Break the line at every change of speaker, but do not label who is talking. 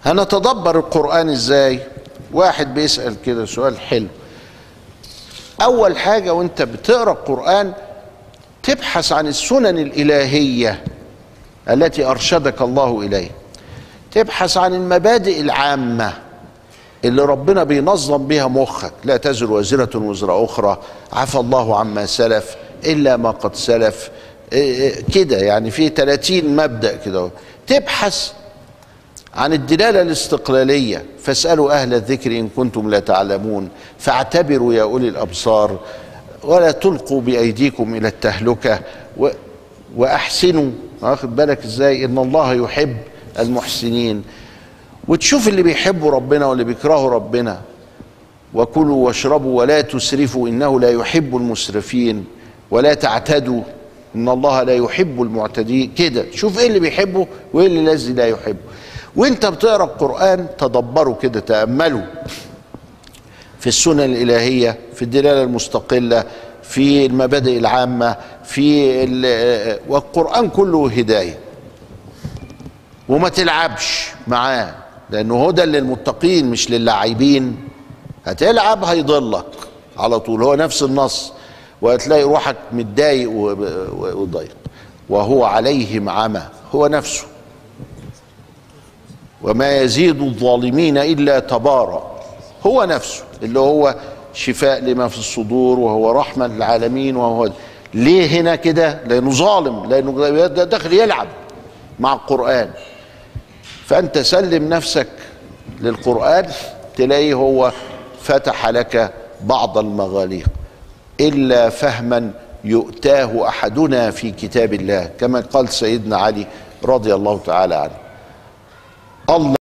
هنتدبر القرآن ازاي واحد بيسأل كده سؤال حلو اول حاجة وانت بتقرأ القرآن تبحث عن السنن الإلهية التي أرشدك الله إليه تبحث عن المبادئ العامة اللي ربنا بينظم بها مخك لا تزر وازرة وزر أخرى عفى الله عما سلف إلا ما قد سلف إيه إيه كده يعني في 30 مبدأ كده تبحث عن الدلالة الاستقلالية فاسألوا أهل الذكر إن كنتم لا تعلمون فاعتبروا يا أولي الأبصار ولا تلقوا بأيديكم إلى التهلكة و وأحسنوا واخد بالك إزاي إن الله يحب المحسنين وتشوف اللي بيحبوا ربنا واللي بيكرهوا ربنا وكلوا واشربوا ولا تسرفوا إنه لا يحب المسرفين ولا تعتدوا إن الله لا يحب المعتدين كده شوف إيه اللي بيحبه وإيه اللي الذي لا يحبه وانت بتقرا القران تدبروا كده تاملوا في السنن الالهيه في الدلاله المستقله في المبادئ العامه في والقران كله هدايه وما تلعبش معاه لانه هدى للمتقين مش للاعبين هتلعب هيضلك على طول هو نفس النص وهتلاقي روحك متضايق وضيق وهو عليهم عمى هو نفسه وما يزيد الظالمين الا تبارا هو نفسه اللي هو شفاء لما في الصدور وهو رحمه للعالمين وهو ليه هنا كده لانه ظالم لانه داخل يلعب مع القران فانت سلم نفسك للقران تلاقيه هو فتح لك بعض المغاليق الا فهما يؤتاه احدنا في كتاب الله كما قال سيدنا علي رضي الله تعالى عنه الله